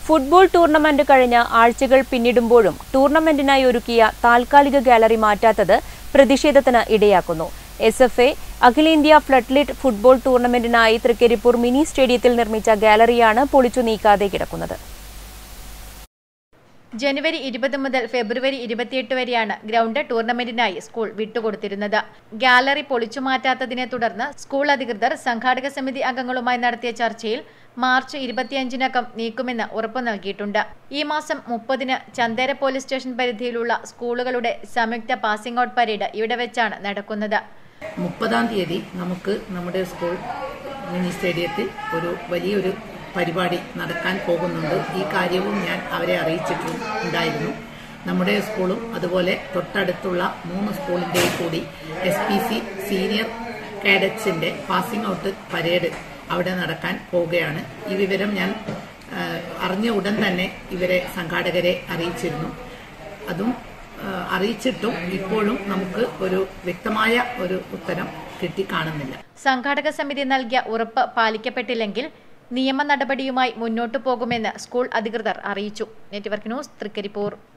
football tournament കഴിഞ്ഞ് ആഴ്ചകൾ പിന്നിടുമ്പോഴും ടൂർണമെന്റിനായി ഒരുക്കിയ താൽക്കാലിക ഗാലറി മാറ്റാത്തത് പ്രതിഷേധത്തിന് ഇടയാക്കുന്നു എസ് എഫ് എ അഖിലേന്ത്യാ ഫ്ലഡ്ലിറ്റ് ഫുട്ബോൾ ടൂർണമെന്റിനായി തൃക്കരിപ്പൂർ മിനി സ്റ്റേഡിയത്തിൽ നിർമ്മിച്ച ഗാലറിയാണ് പൊളിച്ചു നീക്കാതെ കിടക്കുന്നത് ജനുവരി ഇരുപത് മുതൽ ഫെബ്രുവരി ഇരുപത്തിയെട്ട് വരെയാണ് ഗ്രൗണ്ട് ടൂർണമെന്റിനായി സ്കൂൾ വിട്ടുകൊടുത്തിരുന്നത് ഗാലറി പൊളിച്ചു മാറ്റാത്തതിനെ തുടർന്ന് സ്കൂൾ അധികൃതർ സംഘാടക സമിതി അംഗങ്ങളുമായി നടത്തിയ ചർച്ചയിൽ മാർച്ച് ഇരുപത്തിയഞ്ചിനകം നീക്കുമെന്ന് ഉറപ്പു നൽകിയിട്ടുണ്ട് ഈ മാസം മുപ്പതിന് ചന്ദേര പോലീസ് സ്റ്റേഷൻ പരിധിയിലുള്ള സ്കൂളുകളുടെ സംയുക്ത പാസിംഗ് ഔട്ട് പരേഡ് ഇവിടെ വെച്ചാണ് നടക്കുന്നത് മുപ്പതാം തീയതി നമുക്ക് നമ്മുടെ സ്കൂൾ മിനി സ്റ്റേഡിയത്തിൽ ഒരു വലിയൊരു പരിപാടി നടക്കാൻ പോകുന്നുണ്ട് ഈ കാര്യവും ഞാൻ അവരെ അറിയിച്ചിട്ടുണ്ടായിരുന്നു നമ്മുടെ സ്കൂളും അതുപോലെ തൊട്ടടുത്തുള്ള മൂന്ന് സ്കൂളിൻ്റെയും കൂടി എസ് പി സി സീനിയർ കാഡറ്റ്സിന്റെ പാസിംഗ് ഔട്ട് പരേഡ് അവിടെ നടക്കാൻ പോവുകയാണ് ഈ വിവരം ഞാൻ ആ, അറിഞ്ഞ ഉടൻ തന്നെ ഇവരെ സംഘാടകരെ അറിയിച്ചിരുന്നു അതും ആ, അറിയിച്ചിട്ടും ഇപ്പോഴും നമുക്ക് ഒരു വ്യക്തമായ ഒരു ഉത്തരം കിട്ടിക്കാണുന്നില്ല സംഘാടക സമിതി നൽകിയ ഉറപ്പ് പാലിക്കപ്പെട്ടില്ലെങ്കിൽ നിയമ നടപടിയുമായി മുന്നോട്ടു പോകുമെന്ന് സ്കൂൾ അധികൃതർ അറിയിച്ചു നെറ്റ്വർക്ക് ന്യൂസ് തൃക്കരിപ്പൂർ